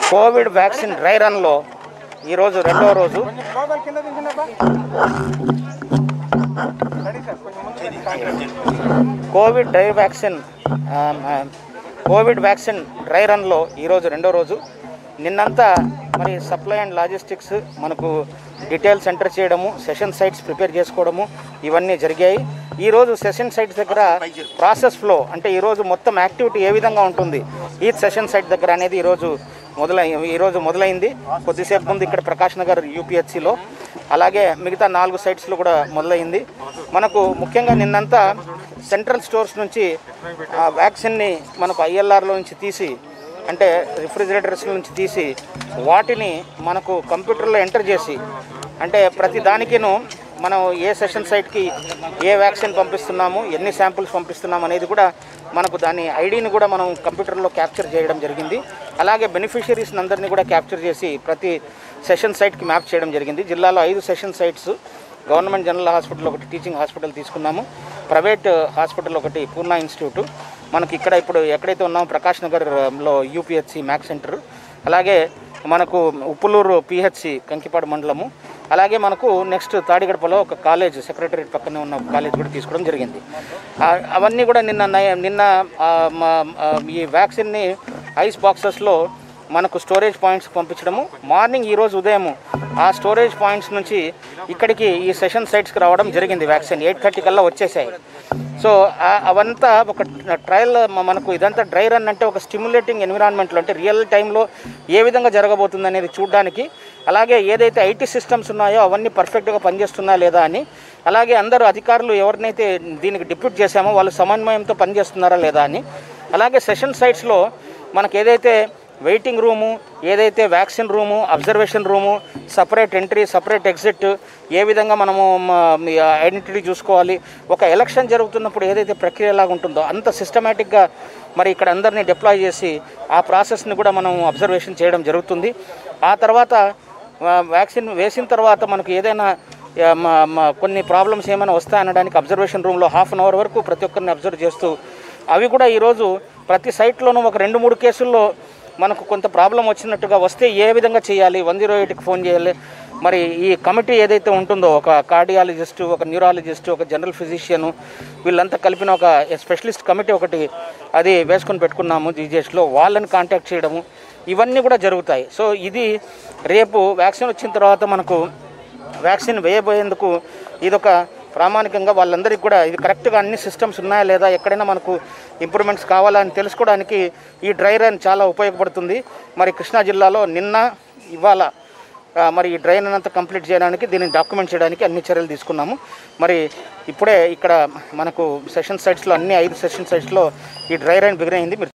Covid vaccine dry రన్లో ఈరోజు రెండవ రోజు కోవిడ్ డ్రై వ్యాక్సిన్ ఆ, ఆ, కోవిడ్ వ్యాక్సిన్ డ్రై రన్లో ఈరోజు రెండో రోజు నిన్నంతా మరి సప్లై అండ్ లాజిస్టిక్స్ మనకు డీటెయిల్స్ ఎంటర్ చేయడము సెషన్ సైట్స్ ప్రిపేర్ చేసుకోవడము ఇవన్నీ జరిగాయి ఈరోజు సెషన్ సైట్స్ దగ్గర ప్రాసెస్ ఫ్లో అంటే ఈరోజు మొత్తం యాక్టివిటీ ఏ విధంగా ఉంటుంది ఈ సెషన్ సైట్ దగ్గర అనేది ఈరోజు మొదలై ఈరోజు మొదలైంది కొద్దిసేపు ముందు ఇక్కడ ప్రకాష్ నగర్ యూపీహెచ్సిలో అలాగే మిగతా నాలుగు సైట్స్లో కూడా మొదలైంది మనకు ముఖ్యంగా నిన్నంతా సెంట్రల్ స్టోర్స్ నుంచి ఆ వ్యాక్సిన్ని మనకు ఐఎల్ఆర్లో నుంచి తీసి అంటే రిఫ్రిజిరేటర్స్ నుంచి తీసి వాటిని మనకు కంప్యూటర్లో ఎంటర్ చేసి అంటే ప్రతి దానికిను మనం ఏ సెషన్ సైట్కి ఏ వ్యాక్సిన్ పంపిస్తున్నాము ఎన్ని శాంపుల్స్ పంపిస్తున్నాము అనేది కూడా మనకు దాని ఐడిని కూడా మనం కంప్యూటర్లో క్యాప్చర్ చేయడం జరిగింది అలాగే బెనిఫిషరీస్ అందరినీ కూడా క్యాప్చర్ చేసి ప్రతి సెషన్ సైట్కి మ్యాప్ చేయడం జరిగింది జిల్లాలో ఐదు session sites government general hospital ఒకటి టీచింగ్ హాస్పిటల్ తీసుకున్నాము ప్రైవేట్ హాస్పిటల్ ఒకటి పూర్ణ ఇన్స్టిట్యూట్ మనకి ఇక్కడ ఇప్పుడు ఎక్కడైతే ఉన్నామో ప్రకాష్ నగర్లో యూపీహెచ్సి మ్యాక్ సెంటర్ అలాగే మనకు ఉప్పులూరు పిహెచ్సి కంకిపాడు మండలము అలాగే మనకు నెక్స్ట్ తాడిగడపలో ఒక కాలేజ్ సెక్రటరేట్ పక్కనే ఉన్న కాలేజ్ కూడా తీసుకోవడం జరిగింది ఆ, అవన్నీ కూడా నిన్న నయ- నిన్న ఆ, మా- ఆ, ఈ వ్యాక్సిన్ని ఐస్ బాక్సెస్లో మనకు స్టోరేజ్ పాయింట్స్ పంపించడము మార్నింగ్ ఈరోజు ఉదయం ఆ స్టోరేజ్ పాయింట్స్ నుంచి ఇక్కడికి ఈ సెషన్ సైట్స్కి రావడం జరిగింది వ్యాక్సిన్ ఎయిట్ థర్టీ కల్లా వచ్చేసాయి సో ఆ- అవంతా ఒక ట్రయల్ మనకు ఇదంతా డ్రై రన్ అంటే ఒక స్టిమ్యులేటింగ్ ఎన్విరాన్మెంట్లో అంటే రియల్ టైంలో ఏ విధంగా జరగబోతుంది అనేది చూడడానికి అలాగే ఏదైతే ఐటీ సిస్టమ్స్ ఉన్నాయో అవన్నీ పర్ఫెక్ట్గా పనిచేస్తున్నాయా లేదా అని అలాగే అందరూ అధికారులు ఎవరినైతే దీనికి డిప్యూట్ చేశామో వాళ్ళు సమన్వయంతో పనిచేస్తున్నారా లేదా అని అలాగే సెషన్ సైట్స్లో మనకు ఏదైతే వెయిటింగ్ రూము ఏదైతే vaccine room observation room separate entry separate exit ఏ విధంగా మనము ఐడెంటిటీ చూసుకోవాలి ఒక ఎలక్షన్ జరుగుతున్నప్పుడు ఏదైతే ప్రక్రియ లాగా ఉంటుందో అంత సిస్టమేటిక్గా మరి ఇక్కడ అందరినీ డిప్లాయ్ చేసి ఆ ప్రాసెస్ని కూడా మనం అబ్జర్వేషన్ చేయడం జరుగుతుంది ఆ తర్వాత ఆ, వ్యాక్సిన్ వేసిన తర్వాత మనకు ఏదైనా ఆ, మా- మా కొన్ని ప్రాబ్లమ్స్ ఏమైనా వస్తాయనడానికి అబ్జర్వేషన్ రూమ్లో హాఫ్ అన్ అవర్ వరకు ప్రతి ఒక్కరిని అబ్జర్వ్ చేస్తూ అవి కూడా ఈరోజు ప్రతి సైట్లోనూ ఒక రెండు మూడు కేసుల్లో మనకు కొంత ప్రాబ్లం వచ్చినట్టుగా వస్తే ఏ విధంగా చేయాలి వన్ జీరో ఎయిట్కి ఫోన్ చేయాలి మరి ఈ కమిటీ ఏదైతే ఉంటుందో ఒక కార్డియాలజిస్ట్ ఒక న్యూరాలజిస్ట్ ఒక జనరల్ ఫిజిషియన్ వీళ్ళంతా కలిపిన ఒక స్పెషలిస్ట్ కమిటీ ఒకటి అది వేసుకొని పెట్టుకున్నాము జీజీఎస్లో వాళ్ళని కాంటాక్ట్ చేయడము ఇవన్నీ కూడా జరుగుతాయి సో ఇది రేపు వ్యాక్సిన్ వచ్చిన తర్వాత మనకు వ్యాక్సిన్ వేయబోయేందుకు ఇదొక ప్రామాణికంగా వాళ్ళందరికీ కూడా ఇది కరెక్ట్గా అన్ని సిస్టమ్స్ ఉన్నాయా లేదా ఎక్కడైనా మనకు ఇంప్రూవ్మెంట్స్ కావాలా అని తెలుసుకోవడానికి ఈ డ్రై రన్ చాలా ఉపయోగపడుతుంది మరి కృష్ణా జిల్లాలో నిన్న ఇవాళ ఆ, మరి ఈ డ్రైన్ అంతా కంప్లీట్ చేయడానికి దీన్ని డాక్యుమెంట్ చేయడానికి అన్ని చర్యలు తీసుకున్నాము మరి ఇప్పుడే ఇక్కడ మనకు సెషన్ సైట్స్లో అన్ని ఐదు సెషన్ సైట్స్లో ఈ డ్రై రన్ బిగినైంది మీరు